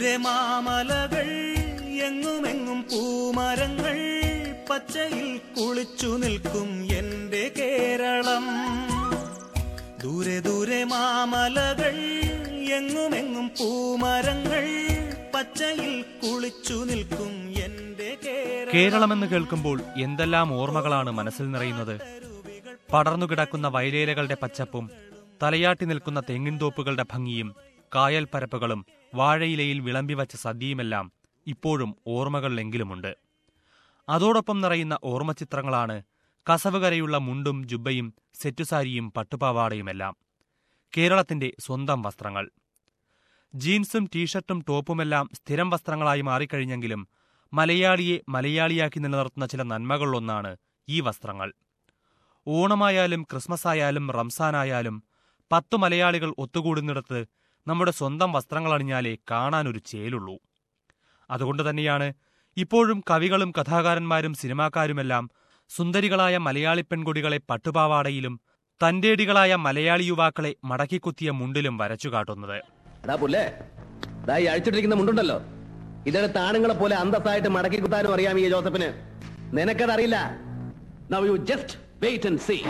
ദൂരെ മാമലകൾ എങ്ങുമെങ്ങും പൂമരങ്ങൾ പച്ചയിൽ കുളിച്ചു നിൽക്കും എന്റെ കേരളം ദൂരെ ദൂരെ മാമലകൾ എങ്ങുമെങ്ങും പൂമരങ്ങൾ പച്ചയിൽ കുളിച്ചു നിൽക്കും എന്റെ കേരളം കേരളമെന്ന് കേൾക്കുമ്പോൾ എന്തെല്ലാം ഓർമ്മകളാണ് മനസ്സിൽ നിറയുന്നത് പടർന്നു കിടക്കുന്ന വയലേലകളുടെ പച്ചപ്പും തലയാട്ടി നിൽക്കുന്ന തെങ്ങിൻതോപ്പുകളുടെ ഭംഗിയും കായൽ പരപ്പുകളും വാഴയിലയിൽ വിളമ്പിവച്ച സദ്യയുമെല്ലാം ഇപ്പോഴും ഓർമ്മകളിലെങ്കിലുമുണ്ട് അതോടൊപ്പം നിറയുന്ന ഓർമ്മചിത്രങ്ങളാണ് കസവുകരയുള്ള മുണ്ടും ജുബയും സെറ്റുസാരിയും പട്ടുപാവാടയുമെല്ലാം കേരളത്തിന്റെ സ്വന്തം വസ്ത്രങ്ങൾ ജീൻസും ടീഷർട്ടും ടോപ്പുമെല്ലാം സ്ഥിരം വസ്ത്രങ്ങളായി മാറിക്കഴിഞ്ഞെങ്കിലും മലയാളിയെ മലയാളിയാക്കി നിലനിർത്തുന്ന ചില നന്മകളിലൊന്നാണ് ഈ വസ്ത്രങ്ങൾ ഓണമായാലും ക്രിസ്മസ് ആയാലും റംസാനായാലും പത്തു മലയാളികൾ ഒത്തുകൂടുന്നിടത്ത് നമ്മുടെ സ്വന്തം വസ്ത്രങ്ങൾ അണിഞ്ഞാലേ കാണാനൊരു ചേലുള്ളൂ അതുകൊണ്ട് തന്നെയാണ് ഇപ്പോഴും കവികളും കഥാകാരന്മാരും സിനിമാക്കാരുമെല്ലാം സുന്ദരികളായ മലയാളി പെൺകുടികളെ പട്ടുപാവാടയിലും തന്റേടികളായ മലയാളി യുവാക്കളെ മടക്കിക്കുത്തിയ മുണ്ടിലും വരച്ചുകാട്ടുന്നത് എടാ പുല്ലേ ദാ ഈ അഴിച്ചിട്ടിരിക്കുന്ന മുണ്ടുണ്ടല്ലോ ഇതെടുത്ത് ആണുങ്ങളെ പോലെ അന്തസ്സായിട്ട് മടക്കി കുത്താനും അറിയാം ഈ ജോസഫിന് നിനക്കതറിയില്ല now you just wait and see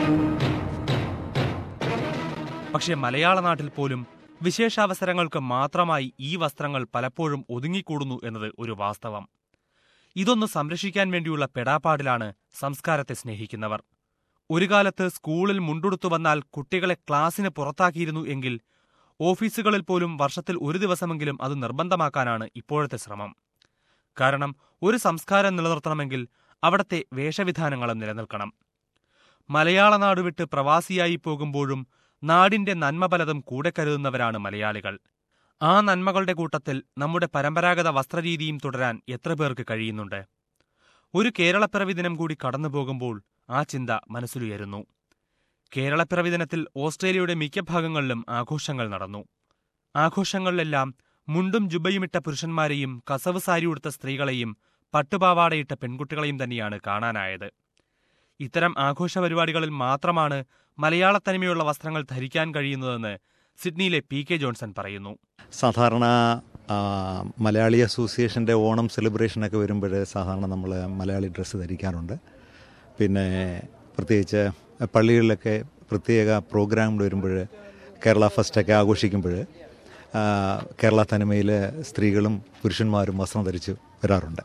പക്ഷേ മലയാള നാട്ടിൽ പോലും വിശേഷാവസരങ്ങൾക്ക് മാത്രമായി ഈ വസ്ത്രങ്ങൾ പലപ്പോഴും ഒതുങ്ങിക്കൂടുന്നു എന്നത് ഒരു വാസ്തവം ഇതൊന്ന് സംരക്ഷിക്കാൻ വേണ്ടിയുള്ള പെടാപ്പാടിലാണ് സംസ്കാരത്തെ സ്നേഹിക്കുന്നവർ ഒരു കാലത്ത് സ്കൂളിൽ മുണ്ടുടുത്തു വന്നാൽ കുട്ടികളെ ക്ലാസ്സിന് പുറത്താക്കിയിരുന്നു എങ്കിൽ ഓഫീസുകളിൽ പോലും വർഷത്തിൽ ഒരു ദിവസമെങ്കിലും അത് നിർബന്ധമാക്കാനാണ് ഇപ്പോഴത്തെ ശ്രമം കാരണം ഒരു സംസ്കാരം നിലനിർത്തണമെങ്കിൽ അവിടത്തെ വേഷവിധാനങ്ങളും നിലനിൽക്കണം മലയാള നാട് വിട്ട് പ്രവാസിയായി പോകുമ്പോഴും നാടിന്റെ നന്മ പലതും കൂടെ കരുതുന്നവരാണ് മലയാളികൾ ആ നന്മകളുടെ കൂട്ടത്തിൽ നമ്മുടെ പരമ്പരാഗത വസ്ത്രരീതിയും തുടരാൻ എത്ര പേർക്ക് കഴിയുന്നുണ്ട് ഒരു കേരളപ്പിറവി ദിനം കൂടി കടന്നുപോകുമ്പോൾ ആ ചിന്ത മനസ്സിലുയരുന്നു കേരളപ്പിറവി ദിനത്തിൽ ഓസ്ട്രേലിയയുടെ മിക്ക ഭാഗങ്ങളിലും ആഘോഷങ്ങൾ നടന്നു ആഘോഷങ്ങളിലെല്ലാം മുണ്ടും ജുബയുമിട്ട പുരുഷന്മാരെയും കസവ് സാരി ഉടുത്ത സ്ത്രീകളെയും പട്ടുപാവാടയിട്ട പെൺകുട്ടികളെയും തന്നെയാണ് കാണാനായത് ഇത്തരം ആഘോഷ പരിപാടികളിൽ മാത്രമാണ് മലയാള തനിമയുള്ള വസ്ത്രങ്ങൾ ധരിക്കാൻ കഴിയുന്നതെന്ന് സിഡ്നിയിലെ പി കെ ജോൺസൺ പറയുന്നു സാധാരണ ആ, മലയാളി അസോസിയേഷൻ്റെ ഓണം സെലിബ്രേഷനൊക്കെ വരുമ്പോൾ സാധാരണ നമ്മൾ മലയാളി ഡ്രസ്സ് ധരിക്കാറുണ്ട് പിന്നെ പ്രത്യേകിച്ച് പള്ളികളിലൊക്കെ പ്രത്യേക പ്രോഗ്രാമുകൾ വരുമ്പോൾ കേരള ഫസ്റ്റൊക്കെ ആഘോഷിക്കുമ്പോൾ ആ, കേരള തനിമയിൽ സ്ത്രീകളും പുരുഷന്മാരും വസ്ത്രം ധരിച്ച് വരാറുണ്ട്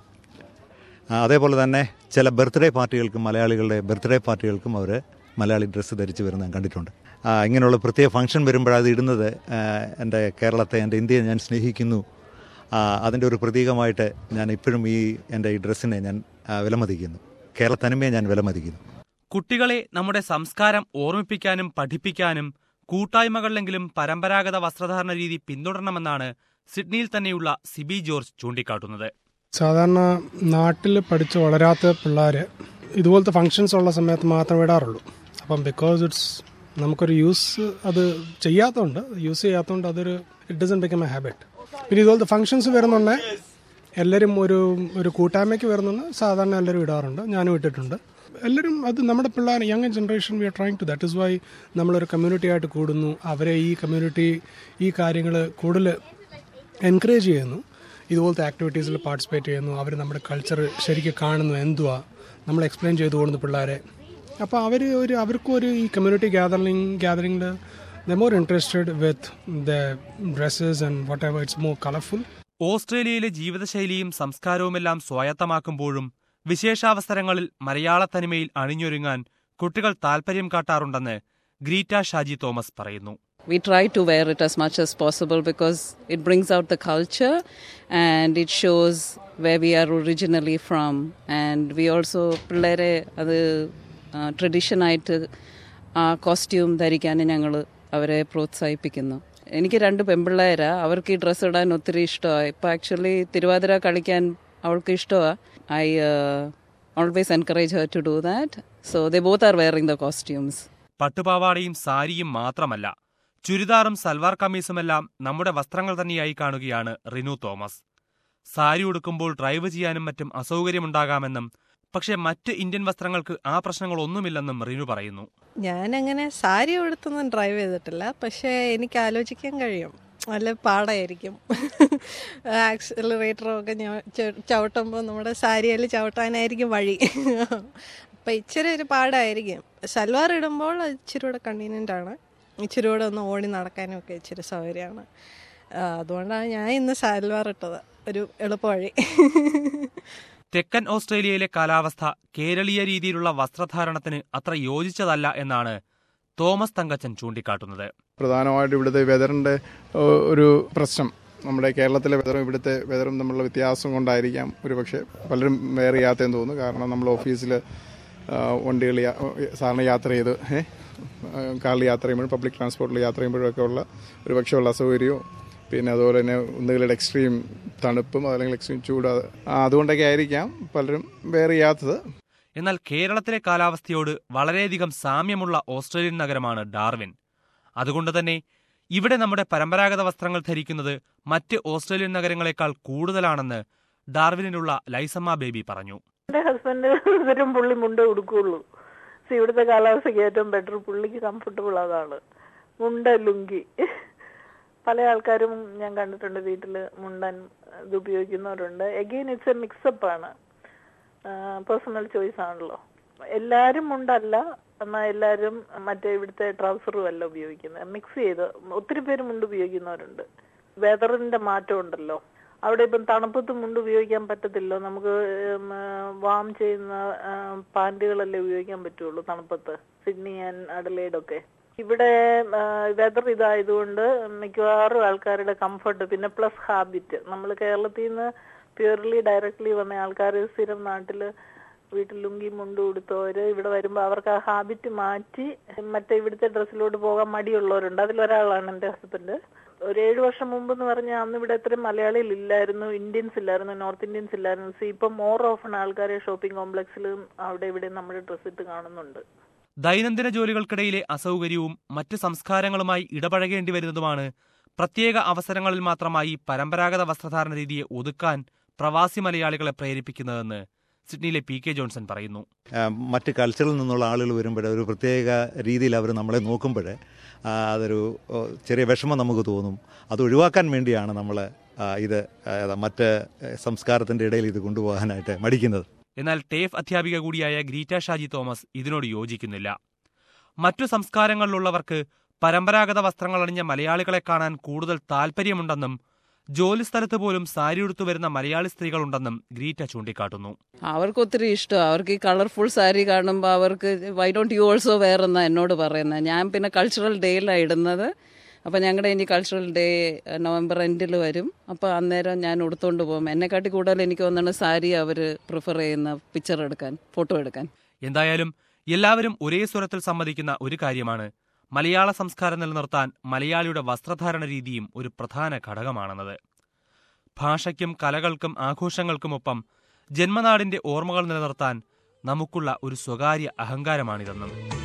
ആ, അതേപോലെ തന്നെ ചില ബർത്ത്ഡേ പാർട്ടികൾക്കും മലയാളികളുടെ ബർത്ത്ഡേ പാർട്ടികൾക്കും അവർ മലയാളി ഡ്രസ്സ് ധരിച്ച് വരുന്നത് ഞാൻ കണ്ടിട്ടുണ്ട് ആ, ഇങ്ങനെയുള്ള പ്രത്യേക ഫംഗ്ഷൻ വരുമ്പോൾ അത് ഇടുന്നത് ആ, എൻ്റെ കേരളത്തെ എൻ്റെ ഇന്ത്യയെ ഞാൻ സ്നേഹിക്കുന്നു ആ, അതിൻ്റെ ഒരു പ്രതീകമായിട്ട് ഞാൻ ഇപ്പോഴും ഈ എൻ്റെ ഈ ഡ്രസ്സിനെ ഞാൻ ആ, വിലമതിക്കുന്നു കേരള തനിമയെ ഞാൻ വിലമതിക്കുന്നു കുട്ടികളെ നമ്മുടെ സംസ്കാരം ഓർമ്മിപ്പിക്കാനും പഠിപ്പിക്കാനും കൂട്ടായ്മകളിലെങ്കിലും പരമ്പരാഗത വസ്ത്രധാരണ രീതി പിന്തുടരണമെന്നാണ് സിഡ്നിയിൽ തന്നെയുള്ള സിബി ജോർജ് ചൂണ്ടിക്കാട്ടുന്നത് സാധാരണ നാട്ടിൽ പഠിച്ച് വളരാത്ത പിള്ളേർ ഇതുപോലത്തെ ഫങ്ഷൻസ് ഉള്ള സമയത്ത് മാത്രമേ ഇടാറുള്ളൂ അപ്പം ബിക്കോസ് ഇറ്റ്സ് നമുക്കൊരു യൂസ് അത് ചെയ്യാത്തതുകൊണ്ട് യൂസ് ചെയ്യാത്തതുകൊണ്ട് അതൊരു it doesn't become a habit പിന്നെ ഇതുപോലത്തെ ഫങ്ഷൻസ് വരുന്നുണ്ട് എല്ലാവരും ഒരു ഒരു കൂട്ടായ്മയ്ക്ക് വരുന്നുണ്ട് സാധാരണ എല്ലാവരും ഇടാറുണ്ട് ഞാനും ഇട്ടിട്ടുണ്ട് എല്ലാവരും അത് നമ്മുടെ പിള്ളേർ young generation we are trying to that is why നമ്മളൊരു കമ്മ്യൂണിറ്റി ആയിട്ട് കൂടുന്നു അവരെ ഈ കമ്മ്യൂണിറ്റി ഈ കാര്യങ്ങൾ കൂടുതൽ എൻകറേജ് ചെയ്യുന്നു ഇതുപോലത്തെ ആക്ടിവിറ്റീസിൽ പാർട്ടിസിപ്പേറ്റ് ചെയ്യുന്നു അവർ നമ്മുടെ കൾച്ചർ ശരിക്കും കാണുന്നു എന്തുവാ നമ്മൾ എക്സ്പ്ലെയിൻ ചെയ്തു കൊടുക്കുന്നു പിള്ളേരെ അപ്പോൾ അവർ ഒരു അവർക്കും ഒരു ഈ കമ്മ്യൂണിറ്റി ഗ്യാതറിംഗ് ഗ്യാതറിംഗിൽ the more interested with the dresses and what it's more colourful ഓസ്ട്രേലിയയിലെ ജീവിതശൈലിയും സംസ്കാരവുമെല്ലാം സ്വായത്തമാക്കുമ്പോഴും വിശേഷാവസരങ്ങളിൽ മലയാള തനിമയിൽ അണിഞ്ഞൊരുങ്ങാൻ കുട്ടികൾ താൽപര്യം കാട്ടാറുണ്ടെന്ന് ഗ്രീറ്റ ഷാജി തോമസ് പറയുന്നു We try to wear it as much as possible because it brings out the culture and it shows where we are originally from. And we also പിള്ളേരെ അത് ട്രഡീഷൻ ആയിട്ട് ആ കോസ്റ്റ്യൂം ധരിക്കാൻ ഞങ്ങൾ അവരെ പ്രോത്സാഹിപ്പിക്കുന്നു എനിക്ക് രണ്ട് പെൺപിള്ളേരാ അവർക്ക് ഈ ഡ്രസ്സ് ഇടാൻ ഒത്തിരി ഇഷ്ടമാണ് ഇപ്പം ആക്ച്വലി തിരുവാതിര കളിക്കാൻ അവൾക്ക് ഇഷ്ടമാണ് I always encourage her to do that so they both are wearing the costumes പട്ടുപാവാടയും സാരിയും മാത്രമല്ല ചുരിദാറും സൽവാർ കമ്മീസുമെല്ലാം നമ്മുടെ വസ്ത്രങ്ങൾ തന്നെയായി കാണുകയാണ് റിനു തോമസ് സാരി ഉടുക്കുമ്പോൾ ഡ്രൈവ് ചെയ്യാനും മറ്റും അസൗകര്യമുണ്ടാകാമെന്നും പക്ഷേ മറ്റ് ഇന്ത്യൻ വസ്ത്രങ്ങൾക്ക് ആ പ്രശ്നങ്ങളൊന്നുമില്ലെന്നും റിനു പറയുന്നു ഞാൻ അങ്ങനെ സാരി ഉടുത്തൊന്നും ഡ്രൈവ് ചെയ്തിട്ടില്ല പക്ഷേ എനിക്ക് ആലോചിക്കാൻ കഴിയും നല്ല പാടായിരിക്കും ആക്സിലറേറ്ററും ഒക്കെ ചവിട്ടുമ്പോൾ നമ്മുടെ സാരിയിൽ ചവിട്ടാനായിരിക്കും വഴി അപ്പം ഇച്ചിരി ഒരു പാടായിരിക്കും സൽവാർ ഇടുമ്പോൾ അത് ഇച്ചിരി കൂടെ കൺവീനിയൻ്റ് ആണ് ഇച്ചിരി കൂടെ ഒന്ന് ഓടി നടക്കാനും ഒക്കെ ഇച്ചിരി സൗകര്യമാണ് ആ, അതുകൊണ്ടാണ് ഞാൻ ഇന്ന് സൽവാർ ഇട്ടത് ഒരു എളുപ്പവഴി തെക്കൻ ഓസ്ട്രേലിയയിലെ കാലാവസ്ഥ കേരളീയ രീതിയിലുള്ള വസ്ത്രധാരണത്തിന് അത്ര യോജിച്ചതല്ല എന്നാണ് തോമസ് തങ്കച്ചൻ ചൂണ്ടിക്കാട്ടുന്നത് പ്രധാനമായിട്ട് ഇവിടുത്തെ വെതറിൻ്റെ ഒരു പ്രശ്നം നമ്മുടെ കേരളത്തിലെ വെതറും ഇവിടുത്തെ വെതറും തമ്മിലുള്ള വ്യത്യാസം കൊണ്ടായിരിക്കാം ഒരു പക്ഷേ പലരും വേറെ യാത്രയെന്ന് തോന്നുന്നു കാരണം നമ്മൾ ഓഫീസിൽ വണ്ടികൾ യാ- സാധാരണ യാത്ര ചെയ്ത് ഏ, ആ, കാറിൽ യാത്ര ചെയ്യുമ്പോഴും പബ്ലിക് ട്രാൻസ്പോർട്ടിൽ യാത്ര ചെയ്യുമ്പോഴൊക്കെ ഉള്ള ഒരു പക്ഷേ ഉള്ള അസൗകര്യവും പിന്നെ അതുപോലെ തന്നെ ഒന്നുകിൽ എക്സ്ട്രീം തണുപ്പും അല്ലെങ്കിൽ എക്സ്ട്രീം ചൂട് അത് ആ, അതുകൊണ്ടൊക്കെ ആയിരിക്കാം പലരും വേറെ ചെയ്യാത്തത് എന്നാൽ കേരളത്തിലെ കാലാവസ്ഥയോട് വളരെയധികം സാമ്യമുള്ള ഓസ്ട്രേലിയൻ നഗരമാണ് ഡാർവിൻ അതുകൊണ്ട് തന്നെ ഇവിടെ നമ്മുടെ പരമ്പരാഗത വസ്ത്രങ്ങൾ ധരിക്കുന്നത് മറ്റ് ഓസ്ട്രേലിയൻ നഗരങ്ങളെക്കാൾ കൂടുതലാണെന്ന് ഡാർവിനിലുള്ള ലൈസമ്മ ബേബി പറഞ്ഞു എന്റെ ഹസ്ബൻഡ് ഇവരും പുള്ളി മുണ്ട് ഉടുക്കുള്ളൂ സോ ഇവിടുത്തെ കാലാവസ്ഥയ്ക്ക് ഏറ്റവും ബെറ്റർ പുള്ളിക്ക് കംഫർട്ടബിൾ അതാണ് മുണ്ട ലുങ്കി പല ആൾക്കാരും ഞാൻ കണ്ടിട്ടുണ്ട് വീട്ടിൽ മുണ്ടൻ ഇത് ഉപയോഗിക്കുന്നവരുണ്ട് എഗെയിൻ ഇറ്റ്സ് എ മിക്സപ്പ് ആണ് പേഴ്സണൽ ചോയ്സ് ആണല്ലോ എല്ലാരും മുണ്ടല്ല എന്നാൽ എല്ലാരും മറ്റേ ഇവിടുത്തെ ട്രൗസറും അല്ല ഉപയോഗിക്കുന്നത് മിക്സ് ചെയ്ത് ഒത്തിരി പേര് മുണ്ട് ഉപയോഗിക്കുന്നവരുണ്ട് വെതറിന്റെ മാറ്റം ഉണ്ടല്ലോ അവിടെ ഇപ്പം തണുപ്പത്ത് മുണ്ട് ഉപയോഗിക്കാൻ പറ്റത്തില്ലോ നമുക്ക് വാം ചെയ്യുന്ന പാൻറ്റുകളല്ലേ ഉപയോഗിക്കാൻ പറ്റുള്ളൂ തണുപ്പത്ത് സിഡ്നി ആൻഡ് അഡലേഡ് ഒക്കെ ഇവിടെ വെതർ ഇതായതുകൊണ്ട് മിക്കവാറും ആൾക്കാരുടെ കംഫർട്ട് പിന്നെ പ്ലസ് ഹാബിറ്റ് നമ്മൾ കേരളത്തിൽ നിന്ന് പ്യൂർലി ഡയറക്ട്ലി വന്ന ആൾക്കാർ സ്ഥിരം നാട്ടില് വീട്ടിൽ ലുങ്കി മുണ്ട് ഉടുത്തവര് ഇവിടെ വരുമ്പോൾ അവർക്ക് ആ ഹാബിറ്റ് മാറ്റി മറ്റേ ഇവിടുത്തെ ഡ്രസ്സിലോട്ട് പോകാൻ മടിയുള്ളവരുണ്ട് അതിലൊരാളാണ് എൻ്റെ ഹസ്ബൻഡ് ഒരു ഏഴു വർഷം മുമ്പ് എന്ന് പറഞ്ഞാൽ അന്ന് ഇവിടെ എത്രയും മലയാളികൾ ഇല്ലായിരുന്നു ഇന്ത്യൻസ് ഇല്ലായിരുന്നു നോർത്ത് ഇന്ത്യൻസ് ഇല്ലായിരുന്നു സോ ഇപ്പം മോർ ഓഫൺ ആൾക്കാരെ ഷോപ്പിംഗ് കോംപ്ലക്സിലും അവിടെ ഇവിടെ നമ്മുടെ ഡ്രസ്സ് ഇട്ട് കാണുന്നുണ്ട് ദൈനംദിന ജോലികൾക്കിടയിലെ അസൗകര്യവും മറ്റ് സംസ്കാരങ്ങളുമായി ഇടപഴകേണ്ടി വരുന്നതുമാണ് പ്രത്യേക അവസരങ്ങളിൽ മാത്രമായി പരമ്പരാഗത വസ്ത്രധാരണ രീതിയെ ഒതുക്കാൻ പ്രവാസി മലയാളികളെ പ്രേരിപ്പിക്കുന്നതെന്ന് സിഡ്നിയിലെ പി കെ ജോൺസൺ പറയുന്നു ആ, മറ്റ് കൾച്ചറിൽ നിന്നുള്ള ആളുകൾ വരുമ്പോൾ ഒരു പ്രത്യേക രീതിയിൽ അവർ നമ്മളെ നോക്കുമ്പോൾ അതൊരു ഓ, ചെറിയ വിഷമം നമുക്ക് തോന്നും അത് ഒഴിവാക്കാൻ വേണ്ടിയാണ് നമ്മൾ ഇത് ആ, മറ്റ് സംസ്കാരത്തിൻ്റെ ഇടയിൽ ഇത് കൊണ്ടുപോകാനായിട്ട് മടിക്കുന്നത് എന്നാൽ ടേഫ് അധ്യാപിക കൂടിയായ ഗ്രീറ്റ ഷാജി തോമസ് ഇതിനോട് യോജിക്കുന്നില്ല മറ്റു സംസ്കാരങ്ങളിലുള്ളവർക്ക് പരമ്പരാഗത വസ്ത്രങ്ങൾ അണിഞ്ഞ മലയാളികളെ കാണാൻ കൂടുതൽ താൽപ്പര്യമുണ്ടെന്നും ജോലിസ്ഥലത്ത് പോലും സാരി ഉടുത്തു വരുന്ന മലയാളി സ്ത്രീകളുണ്ടെന്നും ഗ്രീറ്റ ചൂണ്ടിക്കാട്ടുന്നു അവർക്ക് ഒത്തിരി ഇഷ്ടമാണ് അവർക്ക് ഈ കളർഫുൾ സാരി കാണുമ്പോൾ അവർക്ക് why don't you also wear എന്നാ എന്നോട് പറയുന്നത് ഞാൻ പിന്നെ കൾച്ചറൽ ഡേയിലാണ് ഇടുന്നത് അപ്പോൾ ഞങ്ങളുടെ ഇനി കൾച്ചറൽ ഡേ നവംബർ എൻഡിൽ വരും അപ്പോൾ അന്നേരം ഞാൻ ഉടുത്തോണ്ട് പോകും എന്നെക്കാട്ടി കൂടുതൽ എനിക്ക് തോന്നുന്നു സാരി അവർ പ്രിഫർ ചെയ്യുന്ന പിക്ചർ എടുക്കാൻ ഫോട്ടോ എടുക്കാൻ എന്തായാലും എല്ലാവരും ഒരേ സ്വരത്തിൽ സമ്മതിക്കുന്ന ഒരു കാര്യമാണ് മലയാള സംസ്കാരം നിലനിർത്താൻ മലയാളിയുടെ വസ്ത്രധാരണ രീതിയും ഒരു പ്രധാന ഘടകമാണെന്നത് ഭാഷയ്ക്കും കലകൾക്കും ആഘോഷങ്ങൾക്കുമൊപ്പം ജന്മനാടിന്റെ ഓർമ്മകൾ നിലനിർത്താൻ നമുക്കുള്ള ഒരു സ്വകാര്യ അഹങ്കാരമാണിതെന്നും